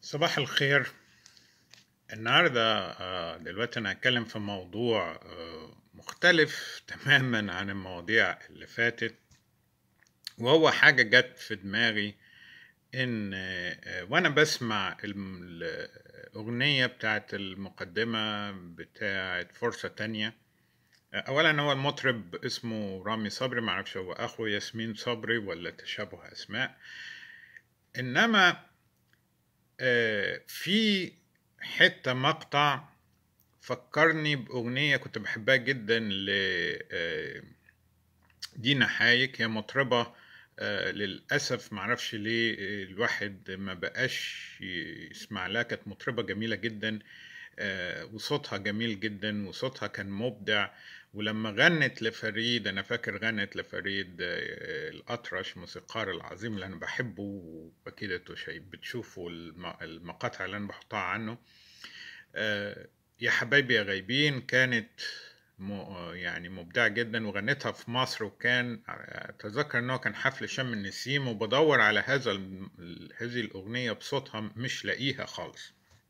صباح الخير النهاردة آه، دلوقتي أنا هتكلم في موضوع آه، مختلف تماما عن المواضيع اللي فاتت وهو حاجة جت في دماغي إن آه، وأنا بسمع الم- الأغنية بتاعت المقدمة بتاعت فرصة تانية أولا هو المطرب اسمه رامي صبري معرفش هو أخو ياسمين صبري ولا تشابه أسماء إنما آه، في حتة مقطع فكرني بأغنية كنت بحبها جدا ل آه، دينا حايك هي مطربة آه، للأسف معرفش ليه آه، الواحد ما بقاش يسمع لها كانت مطربة جميلة جدا آه، وصوتها جميل جدا وصوتها كان مبدع ولما غنت لفريد أنا فاكر غنت لفريد آه، الأطرش موسيقار العظيم اللي أنا بحبه وأكيد انتوا شايف- بتشوفوا الم- المقاطع اللي أنا بحطها عنه آه، يا حبايبي يا غايبين كانت م- يعني مبدعة جدا وغنتها في مصر وكان أتذكر إنه كان حفل شم النسيم وبدور على هذا الم- ال- هذه الأغنية بصوتها مش لاقيها خالص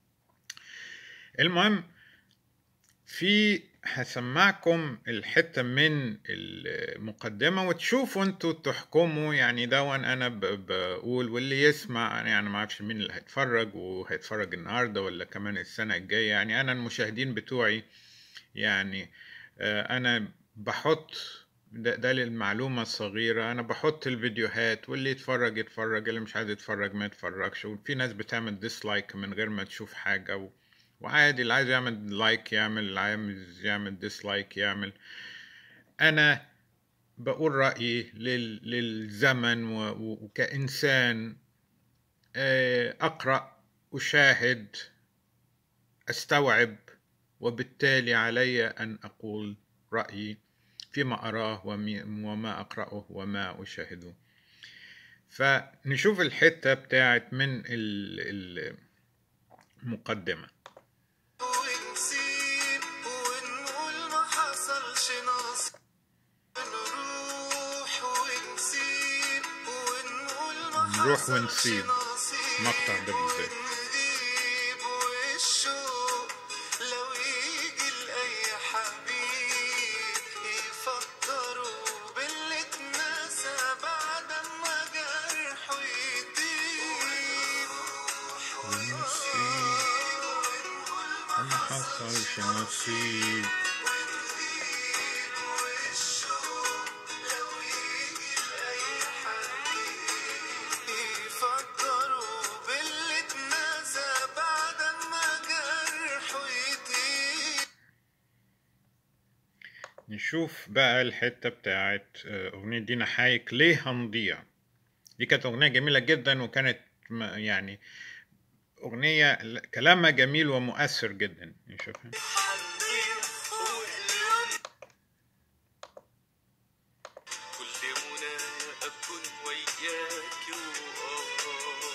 المهم في هسمعكم الحتة من المقدمة وتشوفوا انتوا تحكموا يعني ده وانا انا ب- بقول واللي يسمع أنا يعني ما اعرفش مين اللي هيتفرج وهيتفرج النهاردة ولا كمان السنة الجاية يعني انا المشاهدين بتوعي يعني آه، انا بحط ده, ده للمعلومة الصغيرة أنا بحط الفيديوهات واللي يتفرج يتفرج اللي مش عايز يتفرج ما يتفرجش وفي ناس بتعمل ديسلايك من غير ما تشوف حاجة و... وعادي اللي عايز يعمل لايك يعمل اللي عايز يعمل ديسلايك يعمل أنا بقول رأيي لل... للزمن و... و... وكإنسان آه، أقرأ أشاهد أستوعب وبالتالي علي أن أقول رأيي فيما أراه ومي- وما أقرأه وما أشاهده فنشوف الحتة بتاعت من ال- المقدمة ونسيب ونقول ما حصلش نصيب نروح ونسيب ونقول ما نروح حصلش ونسيب. نصيب المقطع ده بالذات. ونغيب والشوق لو يجي لأي حبيب يفكروا باللي اتنسى بعد ما جرحه يطيب ما حصلش نصيب يفكروا باللي اتنسى بعد ما جرحه يطيب نشوف بقى الحتة بتاعت آه، أغنية دينا حايك ليه هنضيع دي كانت أغنية جميلة جدا وكانت م- يعني أغنية ل- كلامها جميل ومؤثر جدا نشوفها كل منى أكون وياك وآه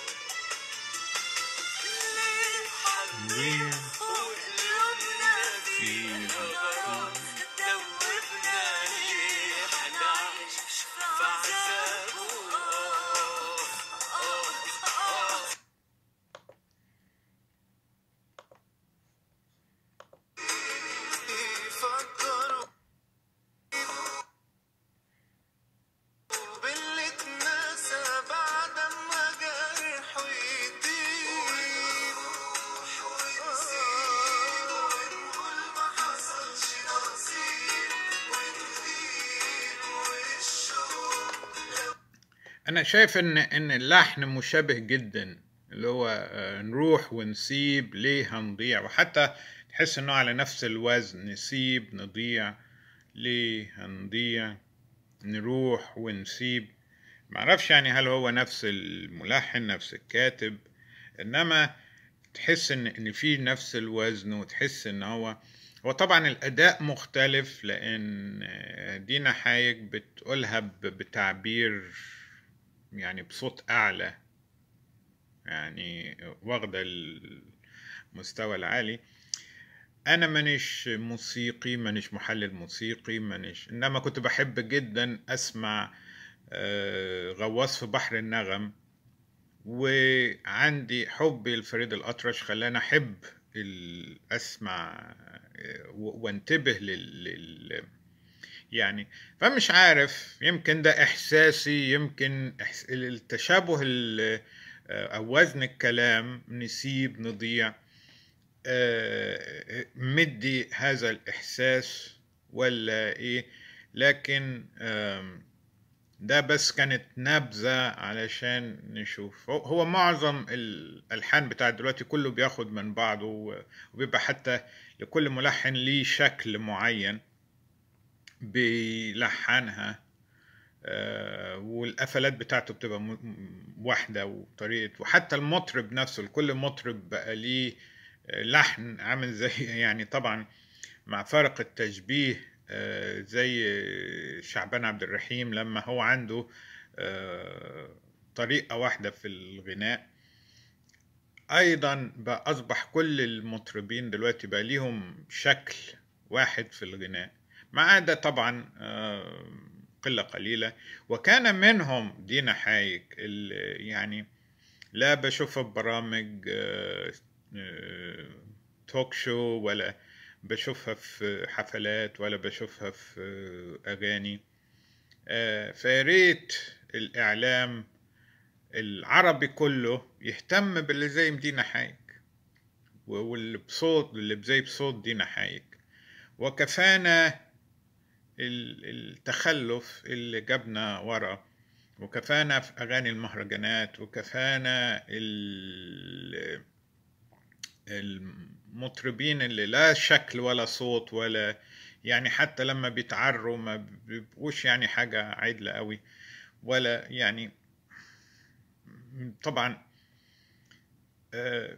ليه ليه وقلوبنا فيها غرام دوبنا ليه هنعيش في عذاب وآه آه آه يفكروا باللي اتنسى بعد ما جرحه يطيب ونقول ما حصلش نصيب ونغيب والشوق أنا شايف إن إن اللحن مشابه جدا اللي هو آه، نروح ونسيب ليه هنضيع وحتى تحس إنه على نفس الوزن نسيب نضيع ليه هنضيع نروح ونسيب معرفش يعني هل هو نفس الملحن نفس الكاتب إنما تحس إن إن في نفس الوزن وتحس إن هو هو طبعا الأداء مختلف لأن آه، دينا حايك بتقولها ب- بتعبير يعني بصوت أعلى يعني واخدة المستوى العالي أنا مانيش موسيقي مانيش محلل موسيقي مانيش إنما كنت بحب جدا أسمع آه، غواص في بحر النغم وعندي حبي لفريد الأطرش خلاني أحب ال- أسمع آه، و- وانتبه لل... لل... يعني فمش عارف يمكن ده إحساسي يمكن إحس... التشابه ال... أو وزن الكلام نسيب نضيع آه، مدي هذا الإحساس ولا إيه لكن آم، ده بس كانت نبذة علشان نشوف هو- هو معظم الألحان بتاعت دلوقتي كله بياخد من بعضه و- وبيبقى حتى لكل ملحن ليه شكل معين بيلحنها آه، والقفلات بتاعته بتبقى م- م- واحدة وطريقة وحتى المطرب نفسه كل مطرب بقى ليه آه، لحن عامل زي يعني طبعا مع فارق التشبيه آه، زي شعبان عبد الرحيم لما هو عنده آه، طريقة واحدة في الغناء أيضا بقى أصبح كل المطربين دلوقتي بقى ليهم شكل واحد في الغناء ما عدا طبعا آه، قلة قليلة وكان منهم دينا حايك اللي يعني لا بشوفها ببرامج آه، آه، توك شو ولا بشوفها في حفلات ولا بشوفها في آه، أغاني آه، فياريت الإعلام العربي كله يهتم باللي زي دينا حايك واللي بصوت اللي زي بصوت دينا حايك وكفانا ال- التخلف اللي جابنا ورا وكفانا في أغاني المهرجانات وكفانا ال- المطربين اللي لا شكل ولا صوت ولا يعني حتى لما بيتعروا ما بيبقوش يعني حاجة عدلة قوي ولا يعني طبعا آه،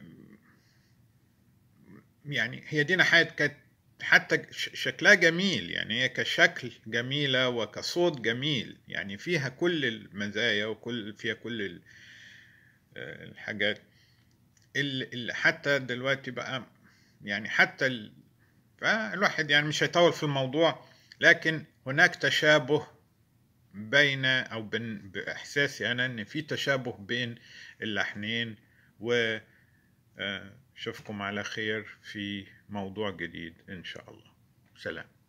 يعني هي دينا حياة كانت حتى ش- شكلها جميل يعني هي كشكل جميلة وكصوت جميل يعني فيها كل المزايا وكل فيها كل ال- آه، الحاجات اللي اللي حتى دلوقتي بقى يعني حتى ال... فالواحد يعني مش هيطول في الموضوع لكن هناك تشابه بين او بين باحساسي انا ان في تشابه بين اللحنين و آه، اشوفكم على خير في موضوع جديد ان شاء الله سلام